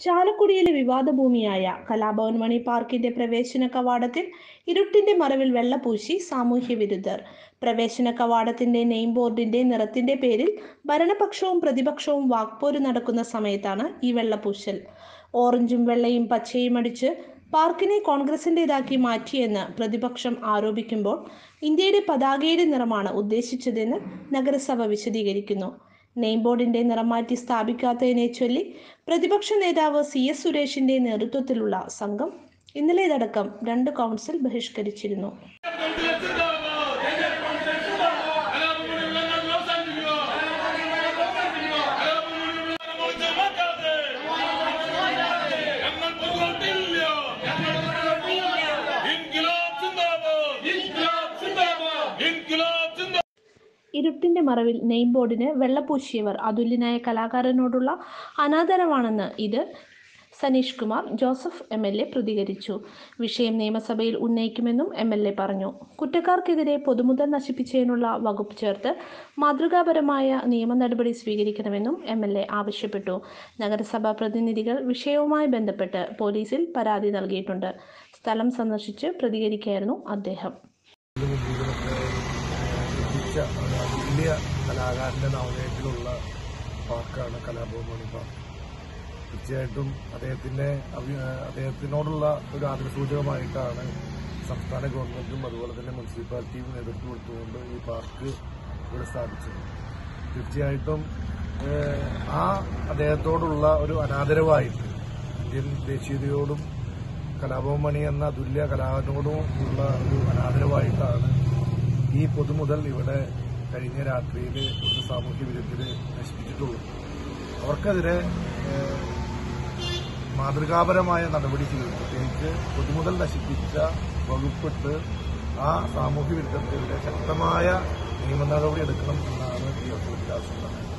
ചാലക്കുടിയിലെ വിവാദ ഭൂമിയായ കലാഭവൻ മണി പാർക്കിന്റെ പ്രവേശന കവാടത്തിൽ ഇരുട്ടിന്റെ മറവിൽ വെള്ളപൂശി സാമൂഹ്യ വിരുദ്ധർ പ്രവേശന കവാടത്തിന്റെ നെയിം ബോർഡിന്റെ നിറത്തിന്റെ പേരിൽ ഭരണപക്ഷവും പ്രതിപക്ഷവും വാക്പോര് നടക്കുന്ന സമയത്താണ് ഈ വെള്ളപൂശൽ ഓറഞ്ചും വെള്ളയും പച്ചയും അടിച്ച് പാർക്കിനെ കോൺഗ്രസിൻ്റെതാക്കി മാറ്റിയെന്ന് പ്രതിപക്ഷം ആരോപിക്കുമ്പോൾ ഇന്ത്യയുടെ പതാകയുടെ നിറമാണ് ഉദ്ദേശിച്ചതെന്ന് നഗരസഭ വിശദീകരിക്കുന്നു നെയിം ബോർഡിന്റെ നിറം മാറ്റി സ്ഥാപിക്കാത്തതിനെ ചൊല്ലി പ്രതിപക്ഷ നേതാവ് സി എസ് സുരേഷിന്റെ നേതൃത്വത്തിലുള്ള സംഘം ഇന്നലേതടക്കം രണ്ട് കൗൺസിൽ ബഹിഷ്കരിച്ചിരുന്നു ഇരുട്ടിന്റെ മറവിൽ നെയിം ബോർഡിന് വെള്ളപൂശിയവർ അതുല്യനായ കലാകാരനോടുള്ള അനാദരവാണെന്ന് ഇത് Saneesh Kumar Joseph M L A പ്രതികരിച്ചു വിഷയം നിയമസഭയിൽ ഉന്നയിക്കുമെന്നും എം എൽ എ പറഞ്ഞു കുറ്റക്കാർക്കെതിരെ പൊതുമുതൽ നശിപ്പിച്ചതിനുള്ള വകുപ്പ് ചേർത്ത് മാതൃകാപരമായ നിയമ നടപടി സ്വീകരിക്കണമെന്നും എം എൽ എ ആവശ്യപ്പെട്ടു നഗരസഭാ പ്രതിനിധികൾ വിഷയവുമായി ബന്ധപ്പെട്ട് പോലീസിൽ പരാതി നൽകിയിട്ടുണ്ട് സ്ഥലം സന്ദർശിച്ച് പ്രതികരിക്കുകയായിരുന്നു അദ്ദേഹം ലഭിച്ച ഒരു വലിയ കലാകാരന്റെ നാമധേയത്തിലുള്ള പാർക്കാണ് കലാഭവൻ മണി പാർക്ക് തീർച്ചയായിട്ടും അദ്ദേഹത്തിന്റെ അഭി- അദ്ദേഹത്തിനോടുള്ള ഒരു ആദരസൂചകമായിട്ടാണ് സംസ്ഥാന ഗവൺമെന്റും അതുപോലെ തന്നെ മുനിസിപ്പാലിറ്റിയും നേതൃത്വം കൊടുത്തുകൊണ്ട് ഈ പാർക്ക് ഇവിടെ സ്ഥാപിച്ചത് തീർച്ചയായിട്ടും ഏഹ്, ആ അദ്ദേഹത്തോടുള്ള ഒരു അനാദരവായിട്ട് ഇന്ത്യൻ ദേശീയതയോടും കലാഭവൻ മണി എന്ന തുല്യ കലാകാരനോടും ഉള്ള ഒരു അനാദരവായിട്ടാണ് ഈ പൊതുമുതൽ ഇവിടെ കഴിഞ്ഞ രാത്രിയിൽ ഒരു സാമൂഹ്യ വിരുദ്ധര് നശിപ്പിച്ചിട്ടുള്ളൂ അവർക്കെതിരെ ഏഹ്, മാതൃകാപരമായ നടപടി ചെയ്യും പ്രത്യേകിച്ച് പൊതുമുതൽ നശിപ്പിച്ച വകുപ്പിട്ട് ആ സാമൂഹ്യ വിരുദ്ധർക്കെതിരെ ശക്തമായ നിയമ നടപടി എടുക്കണം എന്നാണ് ഈ അവസരത്തിൽ ആവശ്യപ്പെടുന്നത്